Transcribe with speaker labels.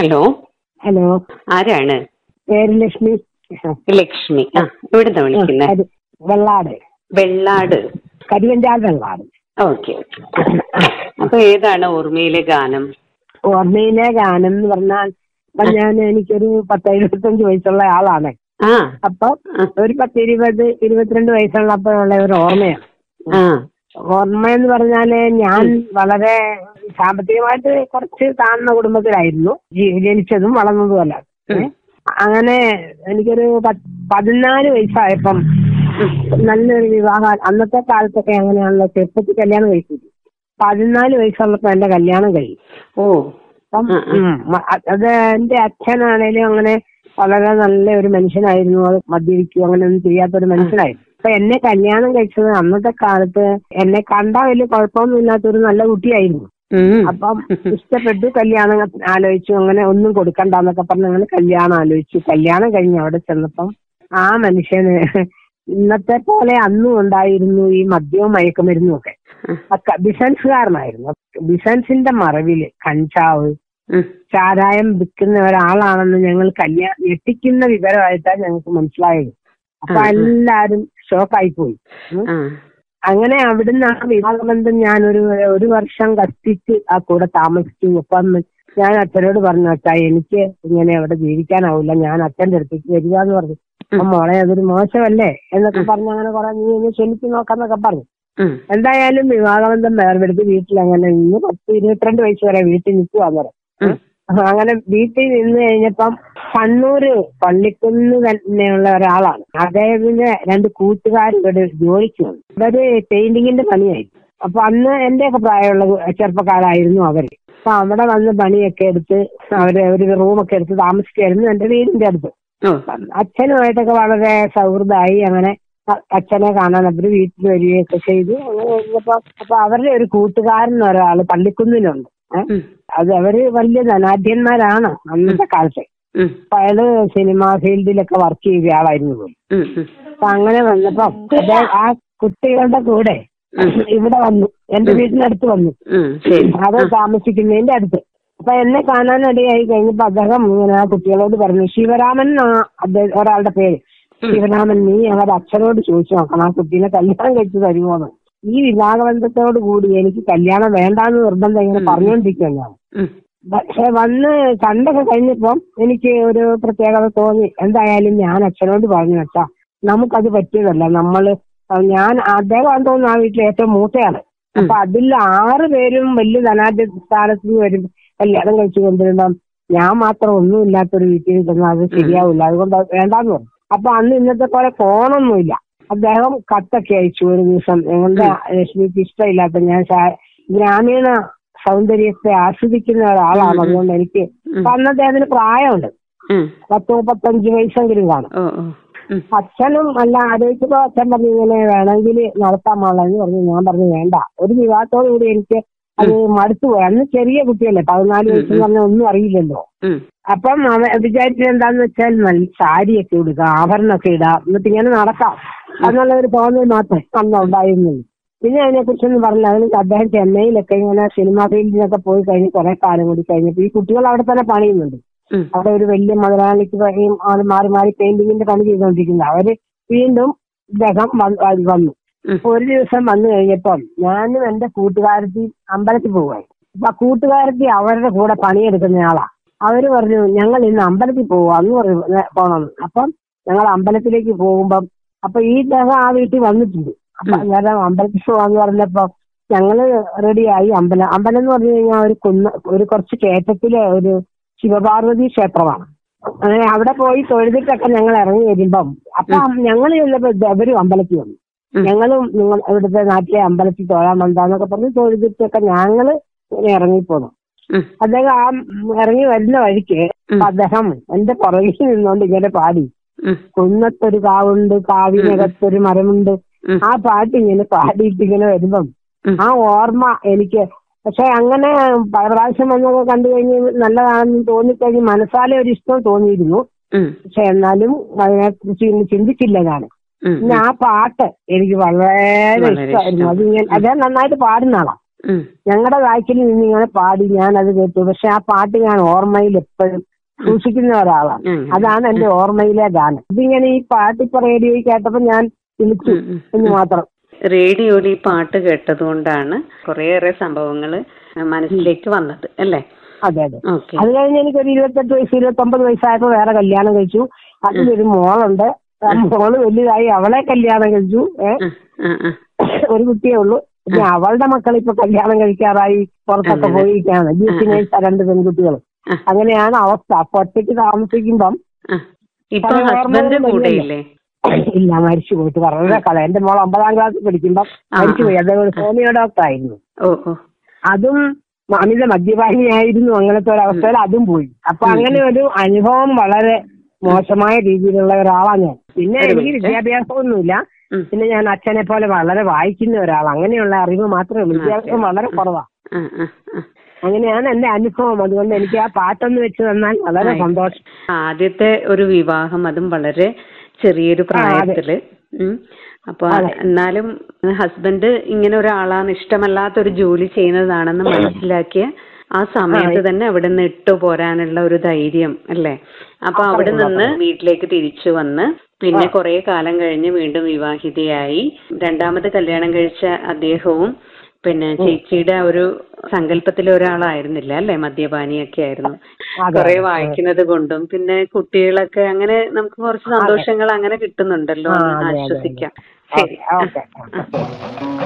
Speaker 1: Hello
Speaker 2: hello
Speaker 1: ആരാണ്
Speaker 2: പേര് ലക്ഷ്മി
Speaker 1: ലക്ഷ്മി ആ എവിടുന്നാ വിളിക്കുന്നത്
Speaker 2: കരു- വെള്ളാട്
Speaker 1: വെള്ളാട്
Speaker 2: കരുവഞ്ചാൽ വെള്ളാട്
Speaker 1: ഓക്കെ അപ്പൊ ഏതാണ് ഓർമ്മയിലെ ഗാനം
Speaker 2: ഓർമ്മയിലെ ഗാനം എന്ന് പറഞ്ഞാൽ ഇപ്പൊ ഞാൻ എനിക്കൊരു പത്ത് എഴുപത്തഞ്ച് വയസ്സുള്ള ആളാണ്
Speaker 1: ആ
Speaker 2: അപ്പൊ
Speaker 1: ആ.
Speaker 2: ഒരു പത്ത് ഇരുപത് ഇരുപത്തിരണ്ട് വയസ്സുള്ളപ്പോഴുള്ള ഒരു ഓർമ്മയാണ്
Speaker 1: ആ
Speaker 2: ഓർമ്മ എന്ന് പറഞ്ഞാല് ഞാൻ വളരെ സാമ്പത്തികമായിട്ട് കുറച്ച് താഴ്ന്ന കുടുംബത്തിലായിരുന്നു ജി- ജനിച്ചതും വളർന്നതും അല്ല
Speaker 1: ഉം.
Speaker 2: അങ്ങനെ എനിക്കൊരു പത്ത് പതിനാല് വയസ്സായപ്പം നല്ലൊരു വിവാഹം അന്നത്തെ കാലത്തൊക്കെ അങ്ങനെയാണല്ലോ ചെറുപ്പത്തിൽ കല്യാണം കഴിച്ചത് പതിനാല് വയസ്സുള്ളപ്പോ എന്റെ കല്യാണം കഴിയും
Speaker 1: ഓ
Speaker 2: അപ്പം
Speaker 1: ആ, ആ.
Speaker 2: ഉം, മ- അ- അത് എന്റെ അച്ഛനാണേലും അങ്ങനെ വളരെ നല്ല ഒരു മനുഷ്യനായിരുന്നു അത് മദ്യപിക്കും അങ്ങനെ ഒന്നും ചെയ്യാത്തൊരു മനുഷ്യനായിരുന്നു അപ്പൊ എന്നെ കല്യാണം കഴിച്ചത് അന്നത്തെ കാലത്ത് എന്നെ കണ്ടാൽ വലിയ കുഴപ്പമൊന്നും ഇല്ലാത്തൊരു നല്ല കുട്ടിയായിരുന്നു
Speaker 1: ഉം.
Speaker 2: അപ്പം ഇഷ്ടപ്പെട്ടു കല്യാണം ആലോചിച്ചു അങ്ങനെ ഒന്നും കൊടുക്കണ്ടെന്നൊക്കെ പറഞ്ഞ് അങ്ങനെ കല്യാണം ആലോചിച്ചു കല്യാണം കഴിഞ്ഞ് അവിടെ ചെന്നപ്പം ആ മനുഷ്യന് ഇന്നത്തെ പോലെ അന്നും ഉണ്ടായിരുന്നു ഈ മദ്യവും മയക്കുമരുന്നും ഒക്കെ ഒക്കെ ബിസിനസ്സുകാരനായിരുന്നു ബിസിനസിന്റെ മറവില് കഞ്ചാവ്
Speaker 1: ഉം.
Speaker 2: ചാരായം വിൽക്കുന്ന ഒരാളാണെന്ന് ഞങ്ങൾ കല്യാണം ഞെട്ടിക്കുന്ന വിവരമായിട്ടാണ് ഞങ്ങൾക്ക് മനസ്സിലായത് അപ്പൊ
Speaker 1: ആ, ആ.
Speaker 2: എല്ലാരും ഷോക്കായി പോയി ഉം.
Speaker 1: ആ
Speaker 2: അങ്ങനെ അവിടുന്ന് ആ വിവാഹബന്ധം ഞാൻ ഒരു ഒരു വർഷം കത്തിച്ച് ആ കൂടെ താമസിച്ചു അപ്പം ഞാൻ അച്ഛനോട് പറഞ്ഞു അച്ഛാ എനിക്ക് ഇങ്ങനെ അവിടെ ജീവിക്കാനാവില്ല ഞാൻ അച്ഛന്റെ അടുത്തേക്ക് വരിക എന്ന് പറഞ്ഞു അപ്പൊ മോളെ അതൊരു മോശമല്ലേ എന്നൊക്കെ പറഞ്ഞ് അങ്ങനെ കുറെ നീ ഒന്ന് ക്ഷമിച്ചു നോക്കാന്നൊക്കെ പറഞ്ഞു
Speaker 1: ഉം.
Speaker 2: എന്തായാലും വിവാഹബന്ധം വേർപെടുത്തി വീട്ടിൽ അങ്ങനെ നിന്ന് പത്ത് ഇരുപത്തിരണ്ട് വയസ്സ് വരെ വീട്ടിൽ നിൽക്കുവാന്നേരം
Speaker 1: ഉം.
Speaker 2: അങ്ങനെ വീട്ടിൽ നിന്ന് കഴിഞ്ഞപ്പം കണ്ണൂര് പള്ളിക്കുന്ന് തന്നെയുള്ള ഒരാളാണ് അദ്ദേഹത്തിന്റെ രണ്ട് കൂട്ടുകാരും ഇവിടെ ജോലിക്ക് വന്നു ഇവര് പെയിന്റിങ്ങിന്റെ പണിയായിരുന്നു അപ്പൊ അന്ന് എന്റെയൊക്കെ പ്രായമുള്ള ചെറുപ്പക്കാരായിരുന്നു അവര് അപ്പൊ അവിടെ വന്ന് പണിയൊക്കെ എടുത്ത് അവര് ഒരു റൂമൊക്കെ എടുത്ത് താമസിക്കായിരുന്നു എന്റെ വീടിന്റെ അടുത്ത്
Speaker 1: ഓ
Speaker 2: അച്ഛനുമായിട്ടൊക്കെ വളരെ സൗഹൃദമായി അങ്ങനെ അ- അച്ഛനെ കാണാൻ അവര് വീട്ടിൽ വരികയൊക്കെ ചെയ്തു അങ്ങനെ കഴിഞ്ഞപ്പോ അപ്പൊ അവരുടെ ഒരു കൂട്ടുകാരൻ ഒരാള് പള്ളിക്കുന്നിലുണ്ട് ഏ?
Speaker 1: ഉം.
Speaker 2: അത് അവര് വലിയ ധനാഢ്യന്മാരാണ് അന്നത്തെ കാലത്തെ
Speaker 1: ഉം.
Speaker 2: അപ്പൊ അയാള് സിനിമാ ഫീൽഡിലൊക്കെ വർക്ക് ചെയ്ത ആളായിരുന്നു പോലും
Speaker 1: ഉം. ഉം.
Speaker 2: അപ്പൊ അങ്ങനെ വന്നപ്പോ അദ്ദേഹം ആ കുട്ടികളുടെ കൂടെ ഇവിടെ വന്നു എന്റെ വീട്ടിനടുത്ത് വന്നു
Speaker 1: ഉം. ശരി
Speaker 2: അത് താമസിക്കുന്നതിന്റെ അടുത്ത് അപ്പൊ എന്നെ കാണാനിടയായി കഴിഞ്ഞപ്പോ അദ്ദേഹം ഇങ്ങനെ ആ കുട്ടികളോട് പറഞ്ഞു ശിവരാമൻ എന്നാ അദ്ദേഹം ഒരാളുടെ പേര് ശിവരാമൻ നീ അവരുടെ അച്ഛനോട് ചോദിച്ചു നോക്കണം ആ കുട്ടീനെ കല്യാണം കഴിച്ചു തരുമോന്ന് ഈ വിവാഹബന്ധത്തോട് കൂടി എനിക്ക് കല്യാണം വേണ്ടാന്ന് നിർബന്ധം ഇങ്ങനെ പറഞ്ഞുകൊണ്ടിരിക്കുക ഞാൻ
Speaker 1: ഉം.
Speaker 2: പക്ഷെ വന്ന് കണ്ടൊക്കെ കഴിഞ്ഞപ്പം എനിക്ക് ഒരു പ്രത്യേകത തോന്നി എന്തായാലും ഞാൻ അച്ഛനോട് പറഞ്ഞു വെച്ചാ നമുക്കത് പറ്റിയതല്ല നമ്മള് ഞാൻ അദ്ദേഹം തോന്നുന്നു ആ വീട്ടിലെ ഏറ്റവും മൂത്തയാണ് അപ്പൊ അതിൽ ആറ് പേരും വലിയ ധനാഢ്യ സ്ഥാനത്ത് നിന്ന് വരും കല്യാണം കഴിച്ചു കൊണ്ടിരുമ്പം ഞാൻ മാത്രം ഒന്നുമില്ലാത്തൊരു വീട്ടിൽ നിൽക്കുന്ന അത് ശരിയാവില്ല അതുകൊണ്ട് അത് വേണ്ടാന്ന് പറഞ്ഞു അപ്പൊ അന്ന് ഇന്നത്തെ പോലെ ഫോണൊന്നുമില്ല അദ്ദേഹം കത്തൊക്കെ അയച്ചു ഒരു ദിവസം ഞങ്ങളുടെ രശ്മിക്ക് ഇഷ്ടമില്ലാത്ത ഞാൻ ശാ- ഗ്രാമീണ സൗന്ദര്യത്തെ ആസ്വദിക്കുന്ന ഒരാളാണ് അതുകൊണ്ട് എനിക്ക് അപ്പൊ അന്ന് അദ്ദേഹത്തിന് പ്രായമുണ്ട്
Speaker 1: ഉം.
Speaker 2: പത്ത് മുപ്പത്തഞ്ച് വയസ്സെങ്കിലും കാണും
Speaker 1: ഓ ഓ ഉം.
Speaker 2: അച്ഛനും അല്ല ആലോചിച്ചപ്പോ അച്ഛൻ പറഞ്ഞു ഇങ്ങനെ വേണമെങ്കിൽ നടത്താൻ പാടില്ലെന്ന് പറഞ്ഞു ഞാൻ പറഞ്ഞു വേണ്ട ഒരു വിവാഹത്തോടു കൂടി എനിക്ക് അത് മടുത്തു പോയി അന്ന് ചെറിയ കുട്ടിയല്ലേ പതിനാല് വയസ്സെന്ന് പറഞ്ഞാൽ ഒന്നും അറിയില്ലല്ലോ
Speaker 1: ഉം.
Speaker 2: അപ്പം അവൻ വിചാരിച്ചത് എന്താന്ന് വെച്ചാൽ നല്ല സാരിയൊക്കെ ഇടുക ആഭരണമൊക്കെ ഇടാം എന്നിട്ട് ഇങ്ങനെ നടക്കാം എന്നുള്ള ഒരു തോന്നൽ മാത്രമേ അന്ന് ഉണ്ടായിരുന്നുള്ളൂ പിന്നെ അതിനെ കുറിച്ചൊന്നും പറഞ്ഞില്ല അതിന് അദ്ദേഹം ചെന്നൈയിലൊക്കെ ഇങ്ങനെ സിനിമാ ഫീൽഡിലൊക്കെ പോയി കഴിഞ്ഞ് കുറെ കാലം കൂടി കഴിഞ്ഞപ്പോൾ ഈ കുട്ടികൾ അവിടെ തന്നെ പണിയുന്നുണ്ട്
Speaker 1: ഉം.
Speaker 2: അവിടെ ഒരു വലിയ മുതലാളിക്ക് പണിയും ആള് മാറി മാറി പെയിന്റിങ്ങിന്റെ പണി ചെയ്തുകൊണ്ടിരിക്കുന്നത് അവര് വീണ്ടും ഇദ്ദേഹം വന്ന് വ- വന്നു
Speaker 1: ഉം.
Speaker 2: അപ്പൊ ഒരു ദിവസം വന്നു കഴിഞ്ഞപ്പം ഞാനും എന്റെ കൂട്ടുകാരത്തി അമ്പലത്തിൽ പോവായി അപ്പൊ ആ കൂട്ടുകാരത്തി അവരുടെ കൂടെ പണിയെടുക്കുന്ന ആളാ അവര് പറഞ്ഞു ഞങ്ങൾ ഇന്ന് അമ്പലത്തിൽ പോവാ അന്ന് പറഞ്ഞു "ഏ, പോണം അപ്പം ഞങ്ങൾ അമ്പലത്തിലേക്ക് പോകുമ്പം അപ്പൊ ഈ ഇദ്ദേഹം ആ വീട്ടിൽ വന്നിട്ടുണ്ട് അപ്പൊ അന്നേരം അമ്പലത്തിൽ പോവാന്ന് പറഞ്ഞപ്പോ ഞങ്ങള് റെഡിയായി അമ്പലം അമ്പലം എന്ന് പറഞ്ഞു കഴിഞ്ഞാൽ ഒരു കുന്ന ഒരു കുറച്ച് കയറ്റത്തിലെ ഒരു ശിവപാർവതി ക്ഷേത്രമാണ് അങ്ങനെ അവിടെ പോയി തൊഴുതിട്ടൊക്കെ ഞങ്ങൾ ഇറങ്ങി വരുമ്പം അപ്പൊ ഞങ്ങൾ ചെന്നപ്പോ അവരും അമ്പലത്തിൽ വന്നു
Speaker 1: ഉം.
Speaker 2: ഞങ്ങളും നിങ്ങൾ ഇവിടുത്തെ നാട്ടിലെ അമ്പലത്തിൽ തൊഴാൻ വന്നാന്നൊക്കെ പറഞ്ഞ് തൊഴുതിട്ടൊക്കെ ഞങ്ങള് ഇങ്ങനെ ഇറങ്ങിപ്പോന്നു
Speaker 1: ഉം.
Speaker 2: അദ്ദേഹം ആ ഇറങ്ങി വരുന്ന വഴിക്ക്
Speaker 1: ഉം.
Speaker 2: അദ്ദേഹം എന്റെ പുറകിൽ നിന്നുകൊണ്ട് ഇങ്ങനെ പാടി
Speaker 1: ഉം.
Speaker 2: കുന്നത്തൊരു കാവുണ്ട് കാവിനകത്തൊരു മരമുണ്ട്
Speaker 1: ഉം.
Speaker 2: ആ പാട്ട് ഇങ്ങനെ പാടിയിട്ട് ഇങ്ങനെ വരുമ്പം
Speaker 1: ഉം.
Speaker 2: ആ ഓർമ്മ എനിക്ക് പക്ഷെ അങ്ങനെ പല പ്രാവശ്യം വന്നൊക്കെ കണ്ടു കഴിഞ്ഞ് നല്ലതാണെന്ന് തോന്നിക്കഴിഞ്ഞ് മനസ്സാലെ ഒരു ഇഷ്ടം തോന്നിയിരുന്നു
Speaker 1: ഉം.
Speaker 2: പക്ഷെ എന്നാലും അതിനെക്കുറിച്ച് ഇന്ന് ചിന്തിച്ചില്ല ഞാൻ
Speaker 1: ഉം.
Speaker 2: പിന്നെ ആ പാട്ട് എനിക്ക് വളരെ
Speaker 1: വളരെ
Speaker 2: ഇഷ്ടമായിരുന്നു അത് ഞാൻ അദ്ദേഹം നന്നായിട്ട് പാടുന്ന ആളാ
Speaker 1: ഉം.
Speaker 2: ഞങ്ങളുടെ വാക്കിൽ നിന്ന് ഇങ്ങനെ പാടി ഞാൻ അത് കേട്ടു പക്ഷെ ആ പാട്ട് ഞാൻ ഓർമ്മയിൽ എപ്പോഴും സൂക്ഷിക്കുന്ന ഒരാളാണ്
Speaker 1: ഉം.
Speaker 2: അതാണ് എന്റെ ഓർമ്മയിലെ ഗാനം ഇതിങ്ങനെ ഈ പാട്ട് ഇപ്പൊ റേഡിയോയിൽ കേട്ടപ്പോ ഞാൻ വിളിച്ചു
Speaker 1: ഉം, ഉം.
Speaker 2: എന്ന് മാത്രം
Speaker 1: റേഡിയോയിൽ ഈ പാട്ട് കേട്ടതുകൊണ്ടാണ് കുറേയേറെ സംഭവങ്ങൾ മനസ്സിലേക്ക് വന്നത് അല്ലേ
Speaker 2: അതെ അതെ
Speaker 1: ഓക്കെ
Speaker 2: അത് കഴിഞ്ഞ് എനിക്ക് ഒരു ഇരുപത്തെട്ട് വയസ്സ് ഇരുപത്തൊമ്പത് വയസ്സായപ്പോ വേറെ കല്യാണം കഴിച്ചു അതിലൊരു മോളുണ്ട് ആ മോള് വലുതായി അവളെ കല്യാണം കഴിച്ചു ഏ ഒരു കുട്ടിയേ ഉള്ളൂ പിന്നെ അവളുടെ മക്കൾ ഇപ്പൊ കല്യാണം കഴിക്കാറായി പുറത്തൊക്കെ പോയിരിക്കാണ് ബ്യൂസിനേഴ്സ് രണ്ട് പെൺകുട്ടികൾ അങ്ങനെയാണ് അവസ്ഥ അപ്പൊ ഒറ്റയ്ക്ക് താമസിക്കുമ്പം
Speaker 1: ഇപ്പൊ
Speaker 2: പല
Speaker 1: ഹസ്ബൻഡ്
Speaker 2: ഓർമ്മകളും
Speaker 1: കൂടെ
Speaker 2: വരുമല്ലോ.
Speaker 1: ഇല്ലേ
Speaker 2: ഇല്ല മരിച്ചു പോയിട്ട് വളരെ കഥ എന്റെ മോൾ ഒമ്പതാം ക്ലാസ്സിൽ പഠിക്കുമ്പോ
Speaker 1: ആ,
Speaker 2: മരിച്ചു പോയി
Speaker 1: ആ.
Speaker 2: അദ്ദേഹം ഒരു ഹോമിയോ ഡോക്ടർ ആയിരുന്നു
Speaker 1: ഓ ഓ
Speaker 2: അതും അമിത മദ്യപാനിയായിരുന്നു അങ്ങനത്തെ ഒരു അവസ്ഥയിൽ അതും പോയി അപ്പൊ അങ്ങനെ ഒരു അനുഭവം വളരെ മോശമായ രീതിയിലുള്ള ഒരാളാണ് ഞാൻ പിന്നെ
Speaker 1: ഒരു
Speaker 2: എനിക്ക്
Speaker 1: മിനിറ്റ്.
Speaker 2: വിദ്യാഭ്യാസമൊന്നുമില്ല
Speaker 1: ഉം.
Speaker 2: പിന്നെ ഞാൻ അച്ഛനെ പോലെ വളരെ വായിക്കുന്ന ഒരാൾ അങ്ങനെയുള്ള അറിവ് മാത്രമേ ഉള്ളൂ
Speaker 1: ആ,
Speaker 2: വിദ്യാഭ്യാസം
Speaker 1: ശരി.
Speaker 2: വളരെ കുറവാ
Speaker 1: ആ, ആ, ആ.
Speaker 2: അങ്ങനെയാണ് എന്റെ അനുഭവം അതുകൊണ്ട് എനിക്ക് ആ പാട്ടൊന്ന് വെച്ച് തന്നാൽ വളരെ
Speaker 1: ആയിക്കോട്ടെ.
Speaker 2: സന്തോഷം
Speaker 1: ആദ്യത്തെ ഒരു വിവാഹം അതും വളരെ ചെറിയൊരു
Speaker 2: ആ, അതെ.
Speaker 1: പ്രായത്തില് ഉം. അപ്പൊ
Speaker 2: അതെ.
Speaker 1: എന്നാലും ഹസ്ബൻഡ് ഇങ്ങനെ ഒരാളാണ് ഇഷ്ടമല്ലാത്ത ഒരു ജോലി ചെയ്യുന്നതാണെന്ന് മനസ്സിലാക്കിയ ആ സമയത്ത് തന്നെ അവിടെ നിന്ന് ഇട്ടു പോരാനുള്ള ഒരു ധൈര്യം അല്ലേ അപ്പൊ
Speaker 2: അത്രേ
Speaker 1: അവിടെ
Speaker 2: ഉള്ളൂ,
Speaker 1: നിന്ന്
Speaker 2: അത്രേ
Speaker 1: വീട്ടിലേക്ക് തിരിച്ചു വന്ന് പിന്നെ കുറെ കാലം കഴിഞ്ഞ് വീണ്ടും വിവാഹിതയായി രണ്ടാമത് കല്യാണം കഴിച്ച അദ്ദേഹവും പിന്നെ ചേച്ചിയുടെ ഒരു സങ്കല്പത്തിലെ ഒരാളായിരുന്നില്ല അല്ലെ മദ്യപാനിയൊക്കെ ആയിരുന്നു
Speaker 2: അതെ,
Speaker 1: കുറെ
Speaker 2: അതെ.
Speaker 1: വായിക്കുന്നത് കൊണ്ടും പിന്നെ കുട്ടികളൊക്കെ അങ്ങനെ നമുക്ക് കുറച്ച് സന്തോഷങ്ങൾ അങ്ങനെ കിട്ടുന്നുണ്ടല്ലോ
Speaker 2: ആ,
Speaker 1: എന്ന്
Speaker 2: അതെ, അതെ, അതെ.
Speaker 1: ആശ്വസിക്കാം ശരി
Speaker 2: ഓക്കെ ഓക്കെ